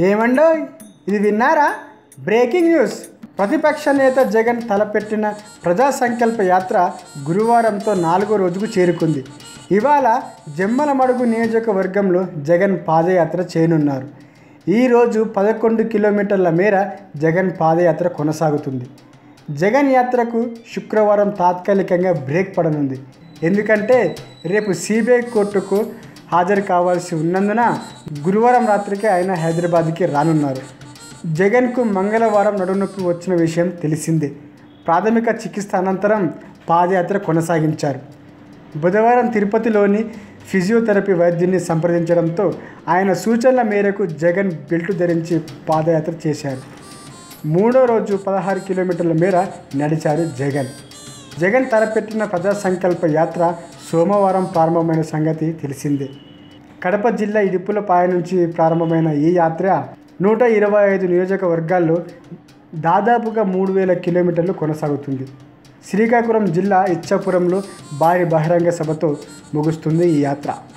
ఏమండో ఇది విన్నారా బ్రేకింగ్ న్యూస్ ప్రతిపక్ష నేత జగన్ తలపెట్టిన ప్రజా సంకల్ప యాత్ర గురువారంతో నాలుగో రోజుకు చేరుకుంది ఇవాళ జమ్మల మడుగు నియోజకవర్గంలో జగన్ పాదయాత్ర చేయనున్నారు ఈరోజు పదకొండు కిలోమీటర్ల మేర జగన్ పాదయాత్ర కొనసాగుతుంది జగన్ యాత్రకు శుక్రవారం తాత్కాలికంగా బ్రేక్ పడనుంది ఎందుకంటే రేపు సిబిఐ కోర్టుకు హాజరు కావాల్సి ఉన్నందున గురువారం రాత్రికి ఆయన హైదరాబాద్కి రానున్నారు జగన్కు మంగళవారం నడునొప్పి వచ్చిన విషయం తెలిసిందే ప్రాథమిక చికిత్స అనంతరం పాదయాత్ర కొనసాగించారు బుధవారం తిరుపతిలోని ఫిజియోథెరపీ వైద్యుని సంప్రదించడంతో ఆయన సూచనల మేరకు జగన్ బెల్టు ధరించి పాదయాత్ర చేశారు మూడో రోజు పదహారు కిలోమీటర్ల మేర నడిచారు జగన్ జగన్ తలపెట్టిన ప్రజా సంకల్ప యాత్ర సోమవారం ప్రారంభమైన సంగతి తెలిసిందే కడప జిల్లా ఇడుపులపాయ నుంచి ప్రారంభమైన ఈ యాత్ర నూట ఇరవై ఐదు నియోజకవర్గాల్లో దాదాపుగా మూడు వేల కిలోమీటర్లు కొనసాగుతుంది శ్రీకాకుళం జిల్లా ఇచ్చాపురంలో భారీ బహిరంగ సభతో ముగుస్తుంది ఈ యాత్ర